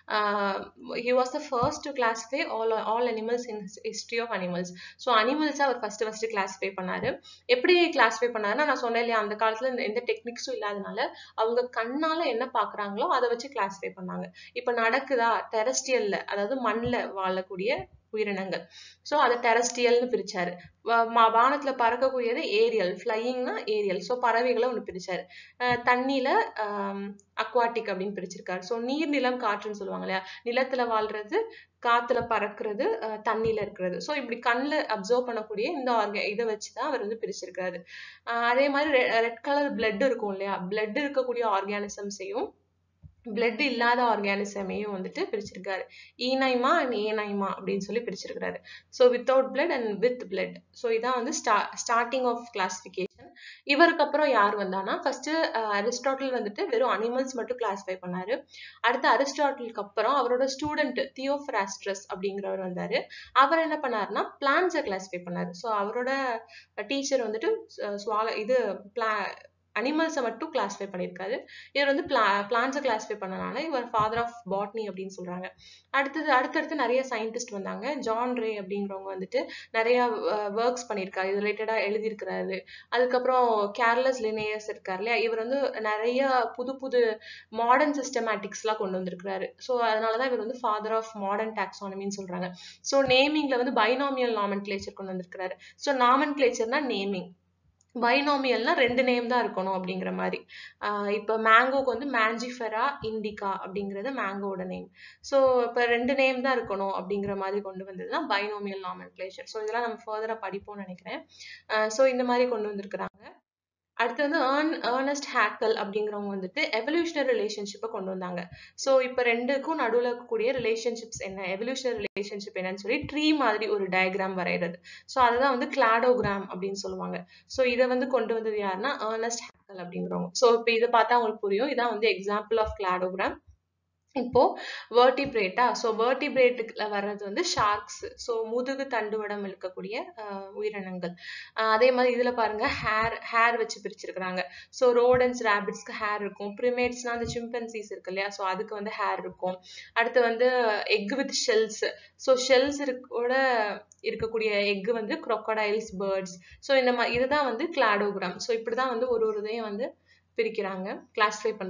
he was the first to classify all all animals in history of animals so அனிமல்ஸை அவர் ஃபர்ஸ்ட் ஃபர்ஸ்ட் கிளாஸிஃபை பண்ணாரு எப்படி கிளாஸிஃபை பண்ணாருன்னா நான் சொன்னேன் இல்லையா அந்த காலத்தில் இந்த எந்த டெக்னிக்ஸும் இல்லாதனால அவங்க கண்ணால என்ன பார்க்குறாங்களோ அதை வச்சு கிளாஸிஃபை பண்ணாங்க இப்போ நடக்குதா டெரஸ்டியல்ல அதாவது மண்ணில் வாழக்கூடிய உயிரினங்கள் ஸோ அதை டெரஸ்டியல்னு பிரிச்சாரு வானத்துல பறக்கக்கூடியது ஏரியல் ஃப்ளையிங்னா ஏரியல் ஸோ பறவைகளை ஒன்று பிரிச்சாரு தண்ணியில அக்வாட்டிக் அப்படின்னு பிரிச்சிருக்காரு ஸோ நீர் நிலம் காற்றுன்னு சொல்லுவாங்க இல்லையா நிலத்துல வாழ்றது காத்துல பறக்கிறது தண்ணியில இருக்கிறது ஸோ இப்படி கண்ணில் அப்சர்வ் பண்ணக்கூடிய இந்த ஆர்க இதை வச்சுதான் அவர் வந்து பிரிச்சிருக்காரு அதே மாதிரி ரெட் கலர் பிளட் இருக்கும் இல்லையா பிளட் இருக்கக்கூடிய ஆர்கானிசம்ஸையும் பிளட் இல்லாத ஆர்கானிசமையும் வந்துட்டு பிரிச்சிருக்காரு ஈனைமா அண்ட் ஏனைமா அப்படின்னு சொல்லி பிரிச்சிருக்காரு so without blood and with blood so இதான் வந்து ஸ்டா ஸ்டார்டிங் ஆஃப் கிளாசிஃபிகேஷன் இவருக்கு அப்புறம் யார் வந்தானா ஃபர்ஸ்ட் அரிஸ்டாட்டில் வந்துட்டு வெறும் அனிமல்ஸ் மட்டும் கிளாஸிஃபை பண்ணாரு அடுத்து அரிஸ்டாட்டிலுக்கு அப்புறம் அவரோட ஸ்டூடெண்ட் தியோஃப்ராஸ்ட்ரஸ் அப்படிங்கிறவர் வந்தாரு அவர் என்ன பண்ணாருன்னா பிளான்ஸை கிளாஸிஃபை பண்ணாரு ஸோ அவரோட டீச்சர் வந்துட்டு சுவால இது பிளா அனிமல்ஸை மட்டும் கிளாஸிஃபை பண்ணியிருக்காரு இவர் வந்து பிளா பிளான்ஸை கிளாஸிஃபை பண்ணனால இவர் ஃபாதர் ஆஃப் பாட்னி அப்படின்னு சொல்றாங்க அடுத்தது அடுத்தடுத்து நிறைய சயின்டிஸ்ட் வந்தாங்க ஜான் ரே அப்படிங்கிறவங்க வந்துட்டு நிறைய ஒர்க்ஸ் பண்ணியிருக்காரு இது ரிலேட்டடாக எழுதியிருக்கிறாரு அதுக்கப்புறம் கேர்லஸ் லினேயஸ் இருக்கார் இல்லையா இவர் வந்து நிறைய புது புது மாடர்ன் சிஸ்டமேட்டிக்ஸ்லாம் கொண்டு வந்திருக்கிறாரு ஸோ அதனால தான் இவர் வந்து ஃபாதர் ஆஃப் மாடர்ன் டாக்ஸானமின்னு சொல்றாங்க ஸோ நேமிங்ல வந்து பைனாமியல் நாமன் கிளேச்சர் கொண்டு வந்திருக்கிறாரு ஸோ நாமன் கிளேச்சர்னா நேமிங் பைனாமியல்னா ரெண்டு நேம் தான் இருக்கணும் அப்படிங்கிற மாதிரி இப்போ மேங்கோக்கு வந்து மேஞ்சிஃபெரா இண்டிகா அப்படிங்கிறது மேங்கோட நேம் ஸோ இப்போ ரெண்டு நேம் தான் இருக்கணும் அப்படிங்கிற மாதிரி கொண்டு வந்தது தான் பைனாமியல் நாமன் கிளேச்சர் ஸோ இதெல்லாம் நம்ம ஃபர்தராக படிப்போம்னு நினைக்கிறேன் ஸோ இந்த மாதிரி கொண்டு வந்திருக்கிறாங்க அடுத்து வந்து ஏர்ன் ஏர்னஸ்ட் ஹேக்கல் அப்படிங்கிறவங்க வந்துட்டு எவல்யூஷனரி ரிலேஷன்ஷிப்பை கொண்டு வந்தாங்க ஸோ இப்போ ரெண்டுக்கும் நடுவில் இருக்கக்கூடிய ரிலேஷன்ஷிப்ஸ் என்ன எவல்யூஷனரி ரிலேஷன்ஷிப் என்னன்னு சொல்லி ட்ரீ மாதிரி ஒரு டயக்ராம் வரைகிறது ஸோ அதுதான் வந்து கிளாடோகிராம் அப்படின்னு சொல்லுவாங்க ஸோ இதை வந்து கொண்டு வந்தது யாருன்னா ஏர்னஸ்ட் ஹேக்கல் அப்படிங்கிறவங்க ஸோ இப்போ இதை பார்த்தா உங்களுக்கு புரியும் இதான் வந்து எக்ஸாம்பிள் ஆஃப் கிளாடோகிராம் இப்போ வேர்டிபிரேட்டா ஸோ வேர்டிபிரேட்டுல வர்றது வந்து ஷார்க்ஸ் ஸோ முதுகு தண்டுவடம் இருக்கக்கூடிய உயிரினங்கள் அதே மாதிரி இதுல பாருங்க ஹேர் ஹேர் வச்சு பிரிச்சிருக்கிறாங்க ஸோ ரோடன்ஸ் ரேபிட்ஸ்க்கு ஹேர் இருக்கும் ப்ரிமேட்ஸ்னா அந்த சிம்பன்சிஸ் இருக்கு இல்லையா ஸோ அதுக்கு வந்து ஹேர் இருக்கும் அடுத்து வந்து egg with shells so shells இருக்கோட இருக்கக்கூடிய எக் வந்து crocodiles பேர்ட்ஸ் ஸோ இந்த மாதிரி இதுதான் வந்து கிளாடோகிராம் ஸோ இப்படிதான் வந்து ஒரு ஒரு இதையும் வந்து பிரிக்கிறாங்க கிளாஸிஃபை பண்றாங்க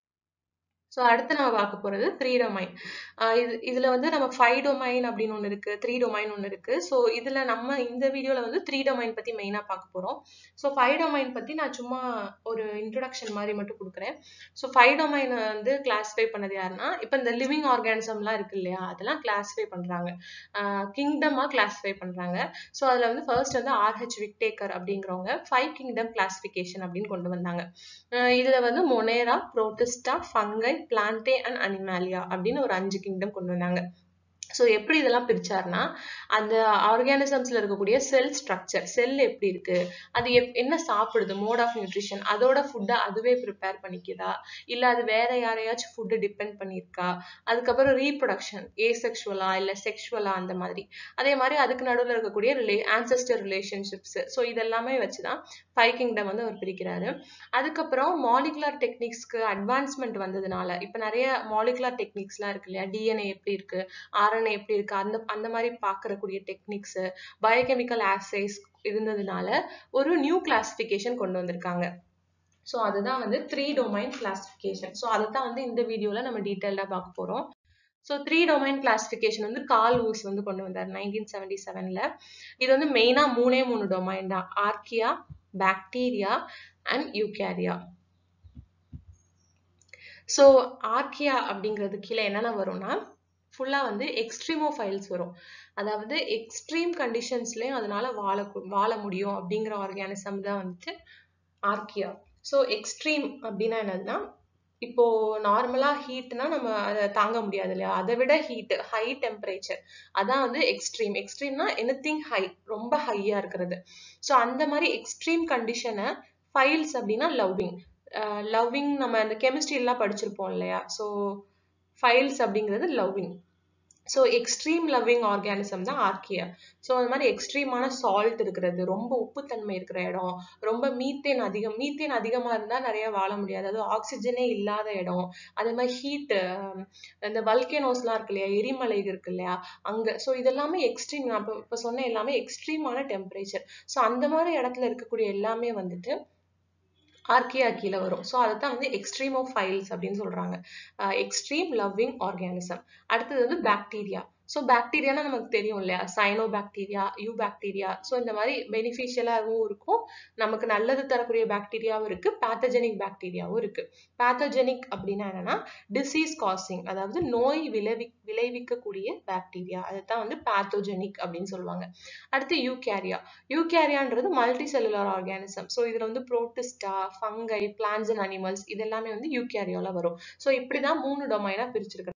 ஸோ அடுத்து நம்ம பார்க்க போகிறது த்ரீ டொமைன் இது இதில் வந்து நம்ம ஃபைவ் டொமைன் அப்படின்னு ஒன்று இருக்குது த்ரீ டொமைன் ஒன்று இருக்குது ஸோ இதில் நம்ம இந்த வீடியோவில் வந்து த்ரீ டொமைன் பற்றி மெயினாக பார்க்க போகிறோம் ஸோ ஃபைவ் டொமைன் பற்றி நான் சும்மா ஒரு இன்ட்ரொடக்ஷன் மாதிரி மட்டும் கொடுக்குறேன் ஸோ ஃபைவ் டொமைனை வந்து கிளாஸிஃபை பண்ணது யாருன்னா இப்போ இந்த லிவிங் ஆர்கானிசம்லாம் இருக்கு இல்லையா அதெல்லாம் கிளாஸிஃபை பண்ணுறாங்க கிங்டமாக கிளாஸிஃபை பண்ணுறாங்க ஸோ அதில் வந்து ஃபர்ஸ்ட் வந்து ஆர்ஹெச் விக்டேக்கர் அப்படிங்கிறவங்க ஃபைவ் கிங்டம் கிளாஸிஃபிகேஷன் அப்படின்னு கொண்டு வந்தாங்க இதில் வந்து Monera Protista fungi Plantae and Animalia அப்படின்னு ஒரு அஞ்சு கிங்டம் கொண்டு வந்தாங்க ஸோ எப்படி இதெல்லாம் பிரிச்சாருன்னா அந்த ஆர்கானிசம்ஸ்ல இருக்கக்கூடிய செல் ஸ்ட்ரக்சர் செல் எப்படி இருக்கு அது எப் என்ன சாப்பிடுது மோட் ஆஃப் நியூட்ரிஷன் அதோட ஃபுட்டை அதுவே ப்ரிப்பேர் பண்ணிக்குதா இல்லை அது வேற யாரையாச்சும் ஃபுட்டு டிபெண்ட் பண்ணியிருக்கா அதுக்கப்புறம் ரீப்ரொடக்ஷன் ஏ செக்ஷுவலா இல்லை செக்ஷுவலா அந்த மாதிரி அதே மாதிரி அதுக்கு நடுவில் இருக்கக்கூடிய ரிலே ஆன்சஸ்டர் ரிலேஷன்ஷிப்ஸ் ஸோ இதெல்லாமே வச்சுதான் ஃபைவ் கிங்டம் வந்து அவர் பிரிக்கிறாரு அதுக்கப்புறம் மாலிகுலர் டெக்னிக்ஸ்க்கு அட்வான்ஸ்மெண்ட் வந்ததுனால இப்போ நிறைய மாலிகுலர் டெக்னிக்ஸ்லாம் இருக்கு இல்லையா டிஎன்ஏ எப்படி இருக்கு ஆர்என்ஏ எப்படி இருக்கு அந்த அந்த மாதிரி பார்க்கறக்கூடிய டெக்னிக்ஸ் பயோகெமிக்கல் ஆசைஸ் இருந்ததுனால ஒரு நியூ கிளாசிஃபிகேஷன் கொண்டு வந்திருக்காங்க ஸோ அதுதான் வந்து த்ரீ டொமைன் கிளாசிஃபிகேஷன் ஸோ அதை தான் வந்து இந்த வீடியோவில் நம்ம டீட்டெயில்டாக பார்க்க போகிறோம் ஸோ த்ரீ டொமைன் கிளாசிஃபிகேஷன் வந்து கால் ஊஸ் வந்து கொண்டு வந்தார் நைன்டீன் செவன்டி செவன்ல இது வந்து மெயினா மூணே மூணு டொமைன் தான் Archaea Bacteria and Eukarya so Archaea அப்படிங்கிறது கீழே என்னென்ன வரும்னா ஃபுல்லாக வந்து எக்ஸ்ட்ரீமோஃபைல்ஸ் வரும் அதாவது எக்ஸ்ட்ரீம் கண்டிஷன்ஸ்லேயும் அதனால வாழ வாழ முடியும் அப்படிங்கிற ஆர்கானிசம் தான் வந்துட்டு ஆர்கியா ஸோ எக்ஸ்ட்ரீம் அப்படின்னா என்னதுன்னா இப்போ நார்மலா ஹீட்னா நம்ம அதை தாங்க முடியாது இல்லையா அதை விட ஹீட் ஹை டெம்பரேச்சர் அதான் வந்து எக்ஸ்ட்ரீம் எக்ஸ்ட்ரீம்னா எனிதிங் ஹை ரொம்ப ஹையா இருக்கிறது ஸோ அந்த மாதிரி எக்ஸ்ட்ரீம் கண்டிஷனை ஃபைல்ஸ் அப்படின்னா லவ்விங் லவ்விங் நம்ம அந்த கெமிஸ்ட்ரி எல்லாம் படிச்சிருப்போம் இல்லையா ஸோ ஃபைல்ஸ் அப்படிங்கிறது loving so extreme loving organism தான் ஆர்கியா ஸோ அந்த மாதிரி எக்ஸ்ட்ரீமான சால்ட் இருக்கிறது ரொம்ப உப்புத்தன்மை இருக்கிற இடம் ரொம்ப மீத்தேன் அதிகம் மீத்தேன் அதிகமாக இருந்தால் நிறைய வாழ முடியாது அது ஆக்சிஜனே இல்லாத இடம் அதே மாதிரி ஹீட்டு இந்த வல்கேனோஸ்லாம் இருக்கு இல்லையா எரிமலை இருக்கு இல்லையா அங்கே ஸோ இதெல்லாமே எக்ஸ்ட்ரீம் நான் இப்போ இப்போ சொன்ன எல்லாமே எக்ஸ்ட்ரீமான டெம்பரேச்சர் ஸோ அந்த மாதிரி இடத்துல இருக்கக்கூடிய எல்லாமே வந்துட்டு ஆர்கியா கீழே வரும் ஸோ அதை தான் வந்து எக்ஸ்ட்ரீம் ஆஃப் ஃபைல்ஸ் அப்படின்னு சொல்றாங்க எக்ஸ்ட்ரீம் லவ்விங் ஆர்கானிசம் அடுத்தது வந்து பாக்டீரியா ஸோ பாக்டீரியானா நமக்கு தெரியும் இல்லையா cyanobacteria eubacteria so இந்த மாதிரி பெனிஃபிஷியலாகவும் இருக்கும் நமக்கு நல்லது தரக்கூடிய பாக்டீரியாவும் இருக்கு பேத்தஜெனிக் பாக்டீரியாவும் இருக்கு பேத்தஜெனிக் அப்படின்னா என்னன்னா டிசீஸ் காசிங் அதாவது நோய் விளைவி விளைவிக்கக்கூடிய பாக்டீரியா அதை தான் வந்து பேத்தோஜெனிக் அப்படின்னு சொல்லுவாங்க அடுத்து யூகேரியா யூகேரியான்றது மல்டி செல்லுலர் ஆர்கானிசம் ஸோ இதுல வந்து protista fungi plants and animals இது எல்லாமே வந்து யூகேரியால வரும் ஸோ இப்படிதான் மூணு டொமைனா பிரிச்சிருக்காங்க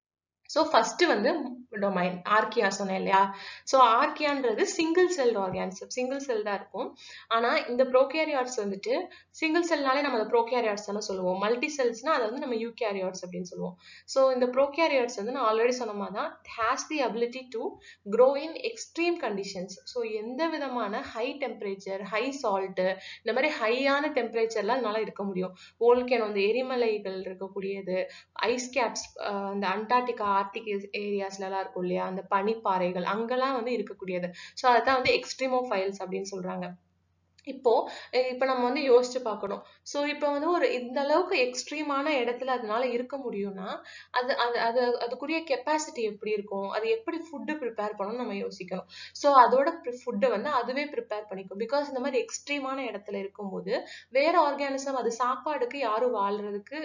ஸோ ஃபர்ஸ்ட் வந்து டொமைன் ஆர்கியா சொன்னேன் இல்லையா ஸோ ஆர்கியான்றது single cell organism single cell தான் இருக்கும் ஆனா இந்த ப்ரோகேரியாட்ஸ் வந்துட்டு சிங்கிள் செல்னாலே நம்ம அதை ப்ரோகேரியாட்ஸ் தானே சொல்லுவோம் மல்டி செல்ஸ்னா அதை வந்து நம்ம யூகேரியாட்ஸ் அப்படின்னு சொல்லுவோம் ஸோ இந்த ப்ரோகேரியாட்ஸ் வந்து நான் ஆல்ரெடி சொன்ன மாதிரி தான் has the ability to grow in extreme conditions so எந்த விதமான ஹை டெம்பரேச்சர் ஹை சால்ட்டு இந்த மாதிரி ஹையான டெம்பரேச்சர்லாம் அதனால இருக்க முடியும் வோல்கேனோ அந்த எரிமலைகள் இருக்கக்கூடியது ஐஸ் கேப்ஸ் அந்த அண்டார்டிகா ஆர்டிக் ஏரியாஸ்லலாம் இருக்கும் இல்லையா அந்த பனிப்பாறைகள் அங்கெல்லாம் வந்து இருக்கக்கூடியது ஸோ அதான் வந்து எக்ஸ்ட்ரீமோ ஃபைல்ஸ் அப்படின்னு சொல்றாங்க இப்போ இப்ப நம்ம வந்து யோசிச்சு பார்க்கணும் சோ இப்ப வந்து ஒரு இந்த அளவுக்கு எக்ஸ்ட்ரீமான இடத்துல அதனால இருக்க முடியும்னா அது அது அது அதுக்குரிய கெப்பாசிட்டி எப்படி இருக்கும் அது எப்படி ஃபுட்டு ப்ரிப்பேர் பண்ணணும் நம்ம யோசிக்கணும் ஸோ அதோட ஃபுட்டை வந்து அதுவே ப்ரிப்பேர் பண்ணிக்கும் பிகாஸ் இந்த மாதிரி எக்ஸ்ட்ரீமான இடத்துல இருக்கும்போது வேற ஆர்கானிசம் அது சாப்பாடுக்கு யாரும் வாழ்றதுக்கு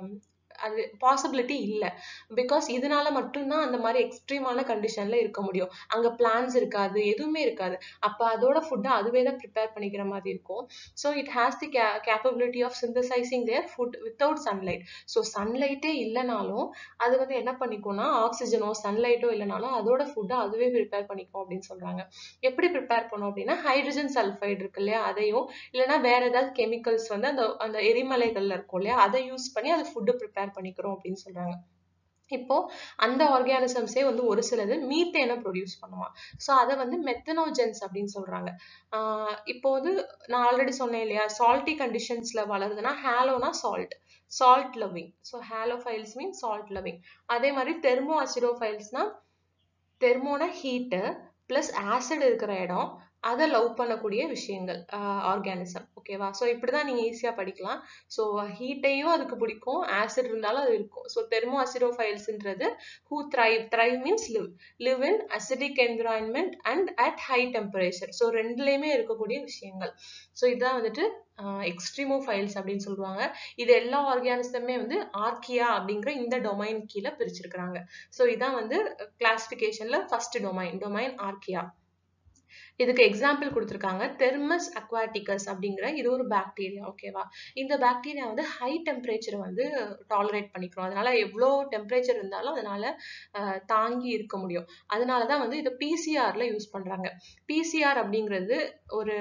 அது பாசிபிலிட்டி இல்லை பிகாஸ் இதனால மட்டும்தான் அந்த மாதிரி எக்ஸ்ட்ரீமான கண்டிஷன்ல இருக்க முடியும் அங்க பிளான்ஸ் இருக்காது எதுவுமே இருக்காது அப்ப அதோட ஃபுட்டை அதுவே தான் ப்ரிப்பேர் பண்ணிக்கிற மாதிரி இருக்கும் so it has the capability of synthesising their food without sunlight so சன்லைட்டே இல்லைனாலும் அது வந்து என்ன பண்ணிக்கும்னா ஆக்சிஜனோ சன்லைட்டோ இல்லைனாலும் அதோட ஃபுட்டை அதுவே ப்ரிப்பேர் பண்ணிக்கும் அப்படின்னு சொல்றாங்க எப்படி ப்ரிப்பேர் பண்ணும் அப்படின்னா ஹைட்ரஜன் சல்ஃபைடு இருக்கு இல்லையா அதையும் இல்லைன்னா வேற ஏதாவது கெமிக்கல்ஸ் வந்து அந்த அந்த எரிமலைகள்ல இருக்கும் இல்லையா அதை யூஸ் பண்ணி அது ஃபுட்டு ப்ரிப்பேர் பண்ணிக்கிறோம் அப்படின்னு சொல்றாங்க இப்போ அந்த ஆர்கானிசம்ஸே வந்து ஒரு சிலது மீத்தேனை ப்ரொடியூஸ் பண்ணுவான் ஸோ அதை வந்து மெத்தனோஜென்ஸ் அப்படின்னு சொல்றாங்க ஆஹ் இப்போ வந்து நான் ஆல்ரெடி சொன்னேன் இல்லையா சால்ட்டி கண்டிஷன்ஸ்ல வளருதுன்னா ஹேலோனா salt salt loving so halophiles mean salt loving அதே மாதிரி தெர்மோ அசிடோஃபைல்ஸ்னா தெர்மோனா ஹீட்டு பிளஸ் ஆசிட் இருக்கிற இடம் அதை லவ் பண்ணக்கூடிய விஷயங்கள் ஆர்கானிசம் ஓகேவா ஸோ இப்படிதான் நீங்க ஈஸியா படிக்கலாம் ஸோ ஹீட்டையும் அதுக்கு பிடிக்கும் ஆசிட் இருந்தாலும் அது இருக்கும் ஸோ தெர்மோ அசிடோஃபைல்ஸ்ன்றது who thrive thrive means live live in acidic environment and at high temperature so ரெண்டுலேயுமே இருக்கக்கூடிய விஷயங்கள் ஸோ இதுதான் வந்துட்டு எக்ஸ்ட்ரீமோ ஃபைல்ஸ் அப்படின்னு சொல்லுவாங்க இது எல்லா ஆர்கானிசமே வந்து ஆர்கியா அப்படிங்கிற இந்த டொமைன் கீழே பிரிச்சிருக்கிறாங்க ஸோ இதான் வந்து கிளாசிபிகேஷன்ல ஃபர்ஸ்ட் டொமைன் டொமைன் ஆர்கியா இதுக்கு எக்ஸாம்பிள் கொடுத்துருக்காங்க தெர்மஸ் அக்வாட்டிகஸ் அப்படிங்கிற இது ஒரு பாக்டீரியா ஓகேவா இந்த பாக்டீரியா வந்து ஹை டெம்பரேச்சர் வந்து டாலரேட் பண்ணிக்கிறோம் அதனால எவ்வளோ டெம்பரேச்சர் இருந்தாலும் அதனால தாங்கி இருக்க முடியும் அதனால தான் வந்து இதை பிசிஆர்ல யூஸ் பண்றாங்க பிசிஆர் அப்படிங்கிறது ஒரு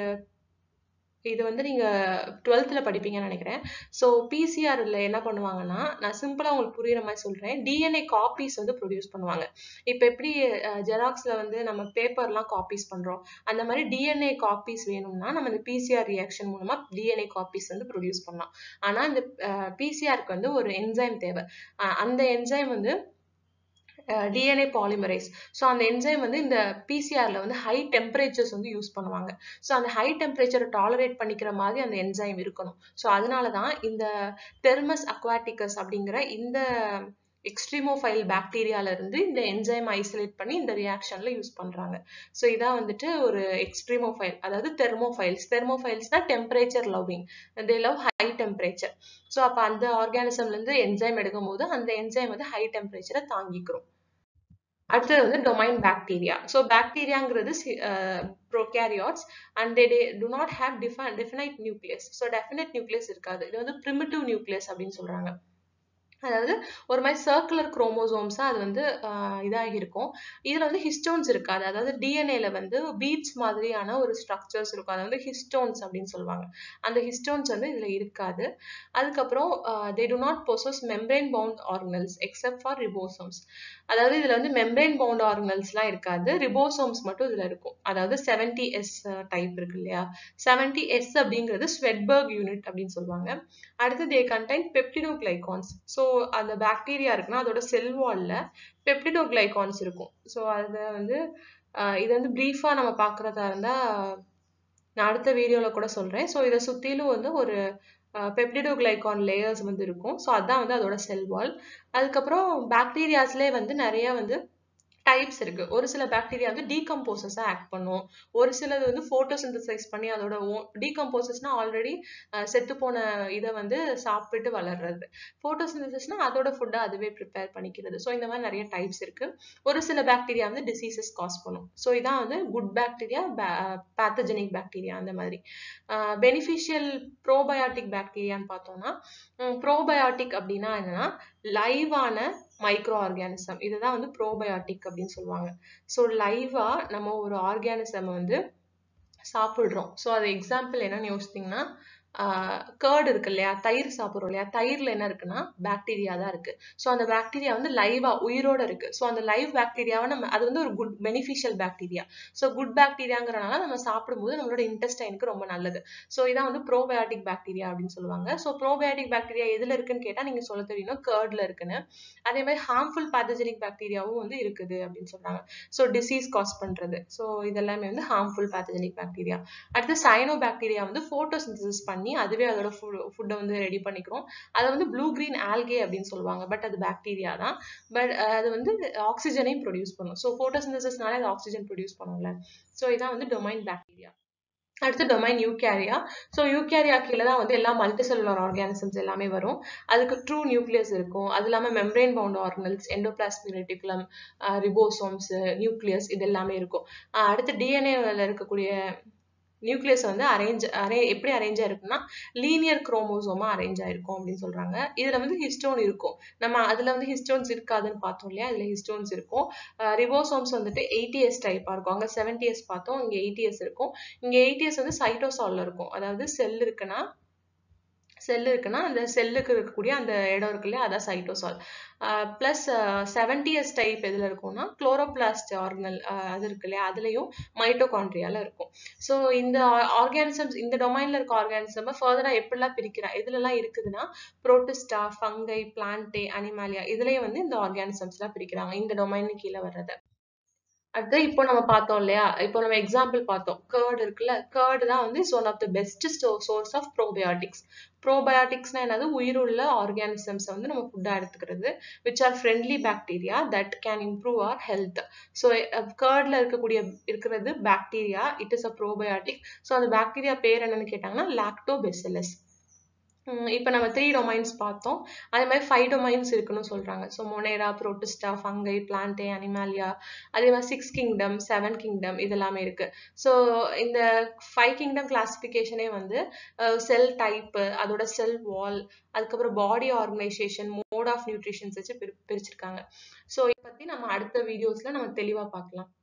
இது வந்து நீங்க டுவெல்த்ல படிப்பீங்கன்னு நினைக்கிறேன் ஸோ பிசிஆர்ல என்ன பண்ணுவாங்கன்னா நான் சிம்பிளா உங்களுக்கு புரியுற மாதிரி சொல்றேன் டிஎன்ஏ காப்பீஸ் வந்து ப்ரொடியூஸ் பண்ணுவாங்க இப்போ எப்படி ஜெராக்ஸ்ல வந்து நம்ம பேப்பர்லாம் காப்பீஸ் பண்றோம் அந்த மாதிரி டிஎன்ஏ காப்பீஸ் வேணும்னா நம்ம இந்த பிசிஆர் ரியாக்ஷன் மூலமா டிஎன்ஏ காப்பீஸ் வந்து ப்ரொடியூஸ் பண்ணலாம் ஆனா இந்த பிசிஆருக்கு வந்து ஒரு என்சைம் தேவை அந்த என்சைம் வந்து டிஎன்ஏ பாலிமரைஸ் ஸோ அந்த என்சைம் வந்து இந்த பிசிஆர்ல வந்து ஹை டெம்பரேச்சர்ஸ் வந்து யூஸ் பண்ணுவாங்க ஸோ அந்த ஹை டெம்பரேச்சரை டாலரேட் பண்ணிக்கிற மாதிரி அந்த என்சைம் இருக்கணும் ஸோ அதனால தான் இந்த தெர்மஸ் அக்வாட்டிகஸ் அப்படிங்கிற இந்த எக்ஸ்ட்ரீமோஃபைல் பாக்டீரியால இருந்து இந்த என்சைம் ஐசோலேட் பண்ணி இந்த ரியாக்ஷன்ல யூஸ் பண்றாங்க ஸோ இதான் வந்துட்டு ஒரு எக்ஸ்ட்ரீமோஃபைல் அதாவது தெர்மோஃபைல்ஸ் தெர்மோஃபைல்ஸ்னா temperature loving they love high temperature so அப்போ அந்த ஆர்கானிசம்ல இருந்து என்சைம் எடுக்கும் போது அந்த என்சைம் வந்து ஹை டெம்பரேச்சரை தாங்கிக்கிறோம் அடுத்தது வந்து டொமைன் பாக்டீரியா ஸோ பாக்டீரியாங்கிறது prokaryotes and they day do not have டிஃபன் definite nucleus so definite nucleus இருக்காது இது வந்து ப்ரிமிட்டிவ் நியூக்ளியஸ் அப்படின்னு சொல்றாங்க அதாவது ஒரு மாதிரி சர்க்குலர் குரோமோசோம்ஸா அது வந்து இதாகி இருக்கும் இதுல வந்து ஹிஸ்டோன்ஸ் இருக்காது அதாவது டிஎன்ஏல வந்து பீட்ஸ் மாதிரியான ஒரு ஸ்ட்ரக்சர்ஸ் இருக்கும் அது வந்து ஹிஸ்டோன்ஸ் அப்படின்னு சொல்லுவாங்க அந்த ஹிஸ்டோன்ஸ் வந்து இதுல இருக்காது அதுக்கப்புறம் they do not possess membrane bound organelles except for ribosomes அதாவது இதுல வந்து மெம்பரைன் பவுண்ட் ஆர்கனல்ஸ்லாம் இருக்காது ரிபோசோம்ஸ் மட்டும் இதுல இருக்கும் அதாவது செவன்டி எஸ் டைப் இருக்கு இல்லையா செவன்டி எஸ் அப்படிங்கிறது ஸ்வெட்பர்க் யூனிட் அப்படின்னு சொல்லுவாங்க அடுத்து they contain peptidoglycans so அந்த பாக்டீரியா இருக்குன்னா அதோட செல் வால்ல பெப்டிடோ கிளைகான்ஸ் இருக்கும் ஸோ அதை வந்து இது வந்து ப்ரீஃபா நம்ம பார்க்கறதா இருந்தா நான் அடுத்த வீடியோல கூட சொல்றேன் ஸோ இதை சுத்திலும் வந்து ஒரு பெப்டிடோகிளைகான் லேயர்ஸ் வந்து இருக்கும் ஸோ அதான் வந்து அதோட செல் வால் அதுக்கப்புறம் பாக்டீரியாஸ்லேயே வந்து நிறைய வந்து டைப்ஸ் இருக்கு ஒரு சில பாக்டீரியா வந்து டீகம்போசஸா ஆக்ட் பண்ணும் ஒரு சிலது வந்து போட்டோசிந்தசைஸ் பண்ணி அதோட டீகம்போசஸ்னா ஆல்ரெடி செத்து போன இதை வந்து சாப்பிட்டு வளர்றது போட்டோசிந்தசிஸ்னா அதோட ஃபுட்டை அதுவே ப்ரிப்பேர் பண்ணிக்கிறது ஸோ இந்த மாதிரி நிறைய டைப்ஸ் இருக்கு ஒரு சில பாக்டீரியா வந்து டிசீசஸ் காஸ் பண்ணும் ஸோ இதான் வந்து குட் பாக்டீரியா பேத்தஜெனிக் பாக்டீரியா அந்த மாதிரி பெனிஃபிஷியல் ப்ரோபயாட்டிக் பாக்டீரியான்னு பார்த்தோம்னா ப்ரோபயாட்டிக் அப்படின்னா என்னன்னா லைவான மைக்ரோ ஆர்கானிசம் இதுதான் வந்து ப்ரோபயாட்டிக் அப்படின்னு சொல்லுவாங்க ஸோ லைவா நம்ம ஒரு ஆர்கானிசம் வந்து சாப்பிடுறோம் ஸோ அது எக்ஸாம்பிள் என்னன்னு யோசித்தீங்கன்னா கேர்டு இருக்கு இல்லையா தயிர் சாப்பிட்றோம் இல்லையா தயிர்ல என்ன இருக்குன்னா பாக்டீரியா தான் இருக்கு ஸோ அந்த பாக்டீரியா வந்து லைவா உயிரோட இருக்கு ஸோ அந்த லைவ் பாக்டீரியாவை நம்ம அது வந்து ஒரு good beneficial bacteria so good பாக்டீரியாங்கிறனால நம்ம சாப்பிடும்போது நம்மளோட இன்டெஸ்டைனுக்கு ரொம்ப நல்லது ஸோ இதான் வந்து ப்ரோபயாட்டிக் பாக்டீரியா அப்படின்னு சொல்லுவாங்க ஸோ ப்ரோபயாட்டிக் பாக்டீரியா எதுல இருக்குன்னு கேட்டா நீங்க சொல்ல தெரியணும் கேர்ட்ல இருக்குன்னு அதே மாதிரி ஹார்ம்ஃபுல் பேத்தஜெனிக் பாக்டீரியாவும் வந்து இருக்குது அப்படின்னு சொல்றாங்க ஸோ டிசீஸ் காஸ் பண்றது ஸோ இதெல்லாமே வந்து ஹார்ம்ஃபுல் பேத்தஜெனிக் பாக்டீரியா அடுத்து சைனோ பாக்டீரியா வந்து போட்டோசிந்தசிஸ் பண்ணி அதுவே அதோட ஃபுட்டை வந்து ரெடி பண்ணிக்கிறோம் அதை வந்து ப்ளூ கிரீன் ஆல்கே அப்படின்னு சொல்லுவாங்க பட் அது பாக்டீரியா தான் பட் அது வந்து ஆக்சிஜனையும் ப்ரொடியூஸ் பண்ணும் ஸோ ஃபோட்டோசிந்தசிஸ்னால அது ஆக்சிஜன் ப்ரொடியூஸ் பண்ணும்ல ஸோ இதான் வந்து டொமைன் பாக்டீரியா அடுத்து டொமைன் யூகேரியா ஸோ யூகேரியா கீழே தான் வந்து எல்லா மல்டிசெல்லுலர் ஆர்கானிசம்ஸ் எல்லாமே வரும் அதுக்கு ட்ரூ நியூக்ளியஸ் இருக்கும் அது இல்லாமல் membrane bound organelles endoplasmic reticulum ribosomes nucleus இது எல்லாமே இருக்கும் அடுத்து டிஎன்ஏவில் இருக்கக்கூடிய நியூக்ளியஸ் வந்து அரேஞ்ச் அரே எப்படி அரேஞ்ச் ஆயிருக்கும்னா லீனியர் குரோமோசோமா அரேஞ்ச் ஆயிருக்கும் அப்படின்னு சொல்றாங்க இதுல வந்து ஹிஸ்டோன் இருக்கும் நம்ம அதுல வந்து ஹிஸ்டோன்ஸ் இருக்காதுன்னு பார்த்தோம் இல்லையா இதுல ஹிஸ்டோன்ஸ் இருக்கும் ரிபோசோம்ஸ் வந்துட்டு எயிட்டிஎஸ் டைப்பா இருக்கும் அங்க செவன்டிஎஸ் பார்த்தோம் இங்க எயிட்டிஎஸ் இருக்கும் இங்க எயிட்டிஎஸ் வந்து சைட்டோசால்ல இருக்கும் அதாவது செல் இருக்குன்னா செல் இருக்குன்னா அந்த செல்லுக்கு இருக்கக்கூடிய அந்த இடம் இருக்கு இல்லையா அதான் சைட்டோசால் பிளஸ் செவன்டிஎஸ் டைப் எதுல இருக்கும்னா குளோரோபிளாஸ்ட் ஆர்கனல் அது இருக்கு இல்லையா அதுலயும் மைட்டோகான்ட்ரியால இருக்கும் ஸோ இந்த ஆர்கானிசம்ஸ் இந்த டொமைன்ல இருக்க ஆர்கானிசம் ஃபர்தரா எப்படிலாம் பிரிக்கிறா எதுல எல்லாம் இருக்குதுன்னா புரோட்டிஸ்டா ஃபங்கை பிளான்டே அனிமாலியா இதுலயே வந்து இந்த ஆர்கானிசம்ஸ் எல்லாம் பிரிக்கிறாங்க இந்த டொமைன் கீழே வர்றத அடுத்து இப்போ நம்ம பார்த்தோம் இல்லையா இப்போ நம்ம எக்ஸாம்பிள் பார்த்தோம் கேர்டு இருக்குல்ல கேர்டு தான் வந்து is one of the best source of probiotics ப்ரோபயோட்டிக்ஸ்னா என்னது உயிருள்ள ஆர்கானிசம்ஸ் வந்து நம்ம ஃபுட்டா எடுத்துக்கிறது which are friendly bacteria that can improve our health so கேர்ட்ல இருக்கக்கூடிய இருக்கிறது bacteria it is a probiotic so அந்த பாக்டீரியா பேர் என்னன்னு கேட்டாங்கன்னா லாக்டோபெசிலஸ் இப்போ நம்ம த்ரீ டொமைன்ஸ் பார்த்தோம் அதே மாதிரி ஃபைவ் டொமைன்ஸ் இருக்குன்னு சொல்றாங்க so monera Protista fungi plantae animalia அதே மாதிரி சிக்ஸ் கிங்டம் செவன் கிங்டம் இதெல்லாமே இருக்கு ஸோ இந்த ஃபைவ் கிங்டம் கிளாசிஃபிகேஷனே வந்து செல் டைப்பு அதோட செல் வால் அதுக்கப்புறம் body organisation mode of nutritions வச்சு பிரிச்சிருக்காங்க ஸோ இதை பத்தி நம்ம அடுத்த வீடியோஸ்ல நம்ம தெளிவா பார்க்கலாம்